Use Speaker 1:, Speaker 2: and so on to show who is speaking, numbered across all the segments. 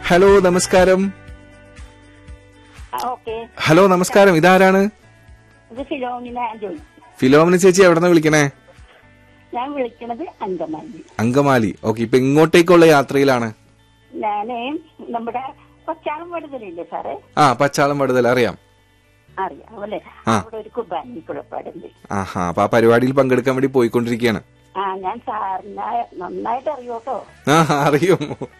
Speaker 1: Hello നമസ്കാരം
Speaker 2: okay
Speaker 1: hello നമസ്കാരം ഇതാരാണ്
Speaker 2: ഇത് ഫിലോമിന ജോയി
Speaker 1: ഫിലോമിന ചേച്ചി എവിടെന്ന് വിളിക്കണേ
Speaker 2: ഞാൻ വിളിക്കണത് അങ്കമാലി
Speaker 1: അങ്കമാലി ഓക്കെ ഇപ്പൊ ഇങ്ങോട്ടേക്കുള്ള യാത്രയിലാണ്
Speaker 2: ഞാന് നമ്മുടെ കൊച്ചാളം പടുതലില്ലേ സാറേ
Speaker 1: ആ പച്ചാളം പടുതൽ അറിയാം
Speaker 2: അറിയാം അല്ലേ
Speaker 1: ആ.
Speaker 2: അവിടെ ഒരു കുർബാനി കുഴപ്പാടുണ്ട്
Speaker 1: ആഹാ അപ്പൊ ആ പരിപാടിയിൽ പങ്കെടുക്കാൻ വേണ്ടി പോയിക്കൊണ്ടിരിക്കുകയാണ്
Speaker 2: ആ ഞാൻ സാറിനെ നന്നായിട്ട് അറിയോട്ടോ
Speaker 1: ആ അറിയും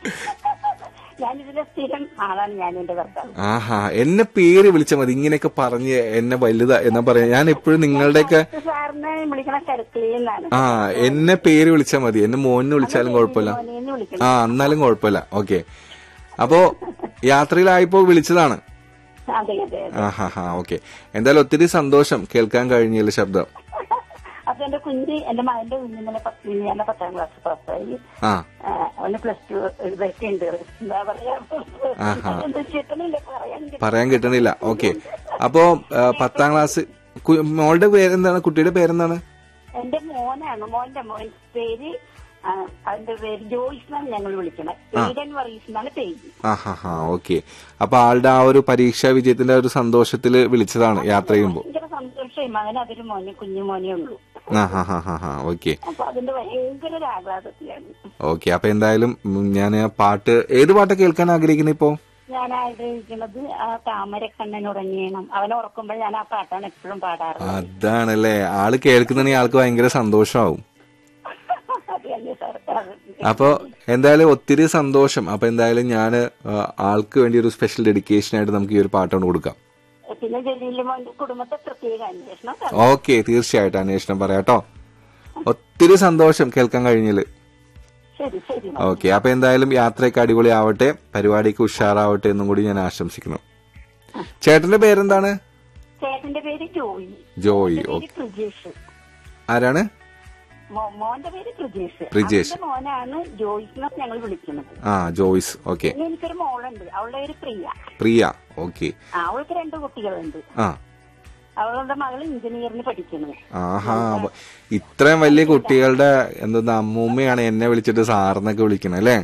Speaker 2: ഞാനിതിലെ സ്ഥിരം ആളാണ് ഞാൻ എന്റെ ഭർത്താവ്
Speaker 1: ആഹാ എന്നെ പേര് വിളിച്ചാൽ മതി ഇങ്ങനെയൊക്കെ പറഞ്ഞ് എന്നെ വലുതാ എന്നാ പറയാ ഞാൻ എപ്പോഴും നിങ്ങളുടെയൊക്കെ
Speaker 2: സാറിനെ വിളിക്കണ കരക്കിളിന്നാണ്
Speaker 1: ആ എന്നെ പേര് വിളിച്ചാൽ മതി എന്നെ മോനിന് വിളിച്ചാലും കുഴപ്പമില്ല
Speaker 2: മോനെന്ന് വിളിക്കണം
Speaker 1: ആ എന്നാലും കുഴപ്പമില്ല ഓക്കെ അപ്പോ യാത്രയിലായപ്പോ വിളിച്ചതാണ്
Speaker 2: അതെ അതെ അതെ
Speaker 1: ആഹാ ഹാ ഓക്കെ എന്തായാലും ഒത്തിരി സന്തോഷം കേൾക്കാൻ കഴിഞ്ഞില്ല ശബ്ദം
Speaker 2: അപ്പൊ എന്റെ കുഞ്ഞ് എന്റെ മകന്റെ കുഞ്ഞിനെ പത്ത് ഞാൻ പത്താം ക്ലാസ് പാസ്സായി
Speaker 1: ആ
Speaker 2: ആ, അവന് പ്ലസ് ടു എഴുതൊക്കെയുണ്ട് എന്താ പറയാ
Speaker 1: ആഹാ.
Speaker 2: എന്ത് കിട്ടണില്ല പറയാൻ കിട്ട-
Speaker 1: പറയാൻ കിട്ടണില്ല ഓക്കെ അപ്പോ ആ, പത്താം ക്ലാസ് കു- മോളുടെ പേരെന്താണ് കുട്ടിയുടെ പേരെന്താണ്
Speaker 2: എന്റെ മോനാണ് മോന്റെ മോൻ പേര് ആ, അവന്റെ പേര് ജോയിസ് എന്നാണ് ഞങ്ങൾ വിളിക്കണത് ഈഡൻ വറീസ് എന്നാണ് പേര്
Speaker 1: ആഹാ ഹാ ഓക്കെ അപ്പൊ ആളുടെ ആ ഒരു പരീക്ഷാ വിജയത്തിന്റെ ആ ഒരു സന്തോഷത്തില് വിളിച്ചതാണ് യാത്ര ചെയ്യുമ്പോ
Speaker 2: ഭയങ്കര സന്തോഷമായി മകൻ അതൊരു മോനെ കുഞ്ഞു മോനെ ഉള്ളൂ
Speaker 1: ആഹാ ഹാ ഹാ ഹാ ഓക്കെ
Speaker 2: അപ്പൊ അതിന്റെ ഭയങ്കര ഒരു ആഹ്ലാദത്തിലാണ്
Speaker 1: ഓക്കെ അപ്പൊ എന്തായാലും ഞാൻ പാട്ട് ഏത് പാട്ട് കേൾക്കാൻ ആഗ്രഹിക്കുന്നത് ഇപ്പോ
Speaker 2: ഞാൻ ആഗ്രഹിക്കുന്നത് ആ താമരക്കണ്ണൻ ഉറങ്ങിയണം അവനെ ഉറക്കുമ്പോൾ ഞാൻ ആ പാട്ടാണ് എപ്പോഴും പാടാറ്
Speaker 1: അതാണല്ലേ ആള് കേൾക്കുന്നുണ്ടെങ്കിൽ ആൾക്ക് ഭയങ്കര സന്തോഷമാവും
Speaker 2: അത് തന്നെ സാർ
Speaker 1: അപ്പൊ എന്തായാലും ഒത്തിരി സന്തോഷം അപ്പൊ എന്തായാലും ഞാൻ ആൾക്ക് വേണ്ടി ഒരു സ്പെഷ്യൽ ഡെഡിക്കേഷൻ ആയിട്ട് നമുക്ക് ഈ ഒരു പാട്ടാണ് കൊടുക്കാം
Speaker 2: പിന്നെ ജലീല് മോന്റെ കുടുംബത്തെ പ്രത്യേക അന്വേഷണം സാർ
Speaker 1: ഓക്കെ തീർച്ചയായിട്ടും അന്വേഷണം പറയാട്ടോ ഒത്തിരി സന്തോഷം കേൾക്കാൻ കഴിഞ്ഞില്
Speaker 2: ശരി ശരി
Speaker 1: ഓക്കെ അപ്പൊ എന്തായാലും യാത്രയൊക്കെ അടിപൊളിയാവട്ടെ പരിപാടിക്ക് ഉഷാറാവട്ടെ എന്നും കൂടി ഞാൻ ആശംസിക്കുന്നു ചേട്ടന്റെ പേരെന്താണ്
Speaker 2: ചേട്ടന്റെ പേര് ജോയി
Speaker 1: ജോയി
Speaker 2: എന്റെ
Speaker 1: ഓ
Speaker 2: പേര് പ്രജേഷ്
Speaker 1: ആരാണ്
Speaker 2: മോ- മോന്റെ പേര് പ്രജേഷ്
Speaker 1: പ്രജേഷ്.
Speaker 2: അവന്റെ മോനാണ് ജോയിസ് എന്നാണ് ഞങ്ങൾ വിളിക്കുന്നത്
Speaker 1: ആ ജോയ്സ് ഓക്കെ
Speaker 2: പിന്നെ എനിക്കൊരു മോളുണ്ട് അവളുടെ പേര് പ്രിയ
Speaker 1: പ്രിയ ഓക്കെ
Speaker 2: ആ, അവൾക്ക് രണ്ട് കുട്ടികളുണ്ട്
Speaker 1: ആ
Speaker 2: അവളുടെ മകൾ എഞ്ചിനീയറിന് പഠിക്കുന്നത്
Speaker 1: ആഹാ അപ്പൊ ഇത്രയും വലിയ കുട്ടികളുടെ എന്താ അമ്മൂമ്മയാണ് എന്നെ വിളിച്ചിട്ട് സാറിനൊക്കെ വിളിക്കണേ അല്ലേ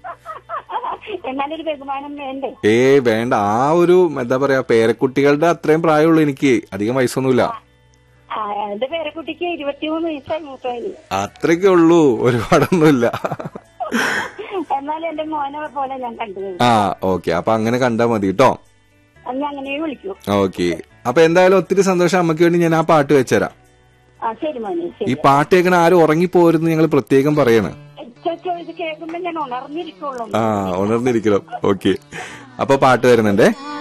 Speaker 2: എന്നാലൊരു ബഹുമാനം വേണ്ടേ
Speaker 1: ഏ വേണ്ട ആ ഒരു എന്താ പറയാ പേരക്കുട്ടികളുടെ അത്രയും പ്രായമുള്ളൂ എനിക്ക് അധികം വയസ്സൊന്നുമില്ല
Speaker 2: ആ, എന്റെ പേരക്കുട്ടിക്ക് ഇരുപത്തിമൂന്ന് വയസ്സായി മൂത്തായി
Speaker 1: അത്രയ്ക്കേ ഉള്ളൂ ഒരുപാടൊന്നുമില്ല
Speaker 2: എന്നാലും എന്റെ മോനെ പോലെ ഞാൻ കണ്ടു കഴിഞ്ഞു
Speaker 1: ആ ഓക്കെ അപ്പൊ അങ്ങനെ കണ്ടാ മതി കേട്ടോ
Speaker 2: അന്ന് അങ്ങനെ വിളിക്കൂ
Speaker 1: ഓക്കെ അപ്പൊ എന്തായാലും ഒത്തിരി സന്തോഷം അമ്മയ്ക്ക് വേണ്ടി ഞാൻ ആ പാട്ട് വെച്ചുതരാം
Speaker 2: ആ ശരി മോനെ
Speaker 1: ഈ
Speaker 2: ശരി
Speaker 1: പാട്ട് കേൾക്കണ ആരും ഉറങ്ങിപ്പോരുന്ന് ഞങ്ങൾ പ്രത്യേകം പറയാണ്
Speaker 2: ചോ ഇത് കേൾക്കുമ്പോ ഞാൻ ഉണർന്നിരിക്കുള്ളൂ
Speaker 1: ആ ഉണർന്നിരിക്കണം ഓക്കെ അപ്പൊ പാട്ട് വരുന്നുണ്ടേ
Speaker 2: ആ